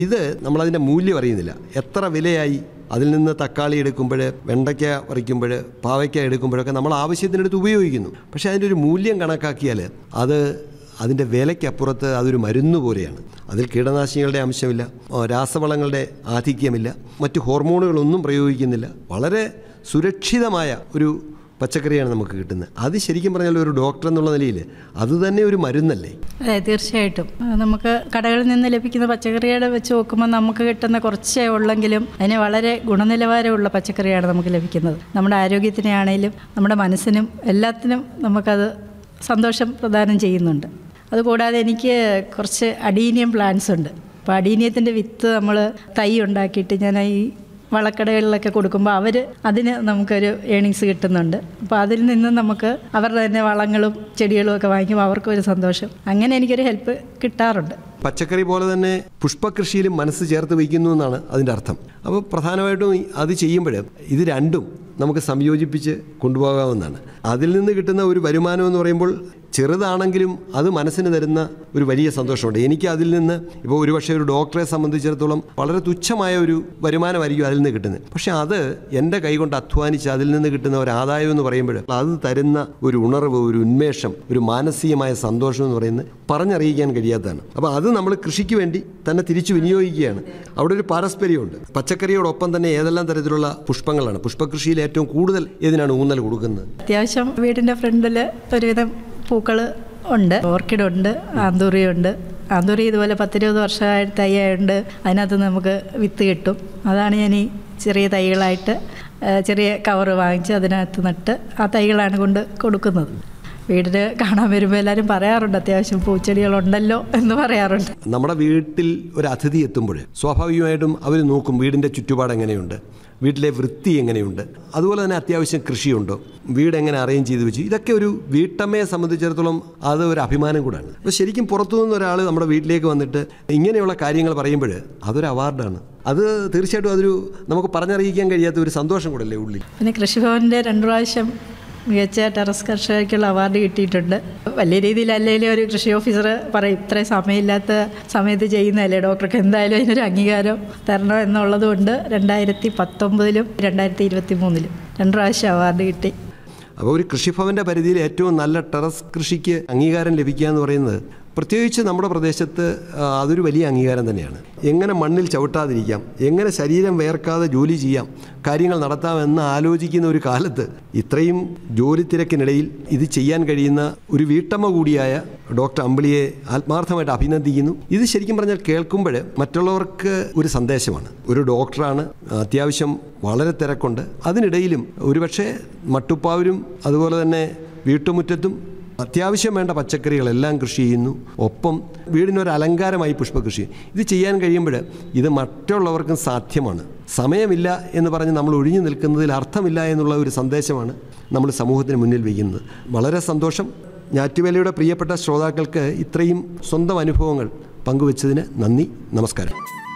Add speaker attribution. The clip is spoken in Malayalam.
Speaker 1: ഇത് നമ്മളതിൻ്റെ മൂല്യം അറിയുന്നില്ല എത്ര വിലയായി അതിൽ നിന്ന് തക്കാളി എടുക്കുമ്പോൾ വെണ്ടയ്ക്ക പറിക്കുമ്പോൾ പാവയ്ക്ക എടുക്കുമ്പോഴൊക്കെ നമ്മൾ ആവശ്യത്തിനെടുത്ത് ഉപയോഗിക്കുന്നു പക്ഷേ അതിൻ്റെ ഒരു മൂല്യം കണക്കാക്കിയാൽ അത് അതിൻ്റെ വിലയ്ക്കപ്പുറത്ത് അതൊരു മരുന്ന് പോലെയാണ് അതിൽ കീടനാശിനികളുടെ അംശമില്ല ആ, രാസവളങ്ങളുടെ ആധിക്യമില്ല മറ്റ് ഹോർമോണുകളൊന്നും പ്രയോഗിക്കുന്നില്ല വളരെ സുരക്ഷിതമായ ഒരു പച്ചക്കറിയാണ് നമുക്ക് കിട്ടുന്നത് അത് ശരിക്കും പറഞ്ഞാൽ ഒരു ഡോക്ടർ എന്നുള്ള നിലയിൽ അത് തന്നെ ഒരു മരുന്നല്ലേ
Speaker 2: അതെ തീർച്ചയായിട്ടും ആ, നമുക്ക് കടകളിൽ നിന്ന് ലഭിക്കുന്ന പച്ചക്കറിയുടെ വെച്ച് നോക്കുമ്പോൾ നമുക്ക് കിട്ടുന്ന കുറച്ചേ ഉള്ളെങ്കിലും അതിന് വളരെ ഗുണനിലവാരമുള്ള പച്ചക്കറിയാണ് നമുക്ക് ലഭിക്കുന്നത് നമ്മുടെ ആരോഗ്യത്തിനാണേലും നമ്മുടെ മനസ്സിനും എല്ലാത്തിനും നമുക്കത് സന്തോഷം പ്രദാനം ചെയ്യുന്നുണ്ട് അതുകൂടാതെ എനിക്ക് കുറച്ച് അഡീനിയം പ്ലാന്റ്സ് ഉണ്ട് അപ്പോൾ അഡീനിയത്തിൻ്റെ വിത്ത് നമ്മൾ തൈ ഉണ്ടാക്കിയിട്ട് ഞാൻ ഈ വളക്കടകളിലൊക്കെ കൊടുക്കുമ്പോൾ അവർ അതിന് നമുക്കൊരു ഏണിങ്സ് കിട്ടുന്നുണ്ട് അപ്പോൾ അതിൽ നിന്ന് നമുക്ക് അവരുടെ തന്നെ വളങ്ങളും ചെടികളും ഒക്കെ വാങ്ങിക്കുമ്പോൾ അവർക്കൊരു സന്തോഷം അങ്ങനെ എനിക്കൊരു ഹെൽപ്പ് കിട്ടാറുണ്ട്
Speaker 1: പച്ചക്കറി പോലെ തന്നെ പുഷ്പകൃഷിയിലും മനസ്സ് ചേർത്ത് വയ്ക്കുന്നു എന്നാണ് അതിൻ്റെ അർത്ഥം അപ്പോൾ പ്രധാനമായിട്ടും ഈ അത് ചെയ്യുമ്പോൾ ഇത് രണ്ടും നമുക്ക് സംയോജിപ്പിച്ച് കൊണ്ടുപോകാവുന്നതാണ് അതിൽ നിന്ന് കിട്ടുന്ന ഒരു വരുമാനം എന്ന് പറയുമ്പോൾ ചെറുതാണെങ്കിലും അത് മനസ്സിന് തരുന്ന ഒരു വലിയ സന്തോഷമുണ്ട് എനിക്ക് അതിൽ നിന്ന് ഇപ്പോൾ ഒരുപക്ഷെ ഒരു ഡോക്ടറെ സംബന്ധിച്ചിടത്തോളം വളരെ തുച്ഛമായ ഒരു വരുമാനമായിരിക്കും അതിൽ നിന്ന് കിട്ടുന്നത് പക്ഷേ അത് എൻ്റെ കൈകൊണ്ട് അധ്വാനിച്ച് അതിൽ നിന്ന് കിട്ടുന്ന ഒരു ആദായം എന്ന് പറയുമ്പോൾ അത് തരുന്ന ഒരു ഉണർവ് ഒരു ഉന്മേഷം ഒരു മാനസികമായ സന്തോഷം എന്ന് പറയുന്നത് പറഞ്ഞറിയിക്കാൻ കഴിയാത്തതാണ് അപ്പോൾ അത് നമ്മൾ കൃഷിക്ക് വേണ്ടി തന്നെ തിരിച്ചു വിനിയോഗിക്കുകയാണ് അവിടെ ഒരു പാരസ്പര്യമുണ്ട് പച്ചക്കറിയോടൊപ്പം തന്നെ ഏതെല്ലാം തരത്തിലുള്ള പുഷ്പങ്ങളാണ് പുഷ്പകൃഷിയിൽ ഏറ്റവും കൂടുതൽ ഏതിനാണ് ഊന്നൽ കൊടുക്കുന്നത്
Speaker 2: അത്യാവശ്യം വീടിൻ്റെ ഫ്രണ്ടിൽ ഒരുവിധം പൂക്കൾ ഉണ്ട് ഓർക്കിഡ് ഉണ്ട് ആന്തൂറി ഉണ്ട് ആന്തൂറി ഇതുപോലെ പത്തിരുപത് വർഷമായ തൈയായതുകൊണ്ട് അതിനകത്ത് നമുക്ക് വിത്ത് കിട്ടും അതാണ് ഞാൻ ഈ ചെറിയ തൈകളായിട്ട് ആ, ചെറിയ കവറ് വാങ്ങിച്ച് അതിനകത്ത് നട്ട് ആ തൈകളാണ് കൊണ്ട് കൊടുക്കുന്നത് വീടിന് കാണാൻ വരുമ്പോൾ എല്ലാവരും പറയാറുണ്ട് അത്യാവശ്യം പൂച്ചെടികളുണ്ടല്ലോ എന്ന് പറയാറുണ്ട്
Speaker 1: നമ്മുടെ വീട്ടിൽ ഒരു അതിഥി എത്തുമ്പോൾ സ്വാഭാവികമായിട്ടും അവർ നോക്കും വീടിൻ്റെ ചുറ്റുപാട് എങ്ങനെയുണ്ട് വീട്ടിലെ വൃത്തി എങ്ങനെയുണ്ട് അതുപോലെ തന്നെ അത്യാവശ്യം കൃഷിയുണ്ടോ വീട് എങ്ങനെ അറേഞ്ച് ചെയ്ത് വെച്ചു ഇതൊക്കെ ഒരു വീട്ടമ്മയെ സംബന്ധിച്ചിടത്തോളം അത് ഒരു അഭിമാനം കൂടാണ് അപ്പോൾ ശരിക്കും പുറത്തുനിന്ന് ഒരാൾ നമ്മുടെ വീട്ടിലേക്ക് വന്നിട്ട് ഇങ്ങനെയുള്ള കാര്യങ്ങൾ പറയുമ്പോൾ അതൊരു അവാർഡാണ് അത് തീർച്ചയായിട്ടും അതൊരു നമുക്ക് പറഞ്ഞറിയിക്കാൻ കഴിയാത്ത ഒരു സന്തോഷം കൂടല്ലേ ഉള്ളിൽ
Speaker 2: പിന്നെ കൃഷിഭവൻ്റെ രണ്ട് പ്രാവശ്യം മികച്ച ടെറസ് കർഷകർക്കുള്ള അവാർഡ് കിട്ടിയിട്ടുണ്ട് വലിയ രീതിയിലല്ലെങ്കിലും ഒരു കൃഷി ഓഫീസർ പറയും ഇത്രയും സമയമില്ലാത്ത സമയത്ത് ചെയ്യുന്നതല്ലേ ഡോക്ടർക്ക് എന്തായാലും അതിനൊരു അംഗീകാരം തരണം എന്നുള്ളത് കൊണ്ട് രണ്ടായിരത്തി പത്തൊമ്പതിലും രണ്ടായിരത്തി ഇരുപത്തി മൂന്നിലും രണ്ട് പ്രാവശ്യം അവാർഡ് കിട്ടി
Speaker 1: അപ്പോൾ ഒരു കൃഷിഭവൻ്റെ പരിധിയിൽ ഏറ്റവും നല്ല ടെറസ് കൃഷിക്ക് അംഗീകാരം ലഭിക്കുക എന്ന് പറയുന്നത് പ്രത്യേകിച്ച് നമ്മുടെ പ്രദേശത്ത് ആ, അതൊരു വലിയ അംഗീകാരം തന്നെയാണ് എങ്ങനെ മണ്ണിൽ ചവിട്ടാതിരിക്കാം എങ്ങനെ ശരീരം വേർക്കാതെ ജോലി ചെയ്യാം കാര്യങ്ങൾ നടത്താമെന്ന് ആലോചിക്കുന്ന ഒരു കാലത്ത് ഇത്രയും ജോലി തിരക്കിനിടയിൽ ഇത് ചെയ്യാൻ കഴിയുന്ന ഒരു വീട്ടമ്മ കൂടിയായ ഡോക്ടർ അമ്പിളിയെ ആത്മാർത്ഥമായിട്ട് അഭിനന്ദിക്കുന്നു ഇത് ശരിക്കും പറഞ്ഞാൽ കേൾക്കുമ്പോൾ മറ്റുള്ളവർക്ക് ഒരു സന്ദേശമാണ് ഒരു ഡോക്ടറാണ് അത്യാവശ്യം വളരെ തിരക്കുണ്ട് അതിനിടയിലും ഒരുപക്ഷെ മട്ടുപ്പാവിലും അതുപോലെ തന്നെ വീട്ടുമുറ്റത്തും അത്യാവശ്യം വേണ്ട പച്ചക്കറികളെല്ലാം കൃഷി ചെയ്യുന്നു ഒപ്പം വീടിനൊരു അലങ്കാരമായി പുഷ്പകൃഷി ഇത് ചെയ്യാൻ കഴിയുമ്പോൾ ഇത് മറ്റുള്ളവർക്കും സാധ്യമാണ് സമയമില്ല എന്ന് പറഞ്ഞ് നമ്മൾ ഒഴിഞ്ഞു നിൽക്കുന്നതിൽ അർത്ഥമില്ല എന്നുള്ള ഒരു സന്ദേശമാണ് നമ്മൾ സമൂഹത്തിന് മുന്നിൽ വയ്ക്കുന്നത് വളരെ സന്തോഷം ഞാറ്റുവേലയുടെ പ്രിയപ്പെട്ട ശ്രോതാക്കൾക്ക് ഇത്രയും സ്വന്തം അനുഭവങ്ങൾ പങ്കുവച്ചതിന് നന്ദി നമസ്കാരം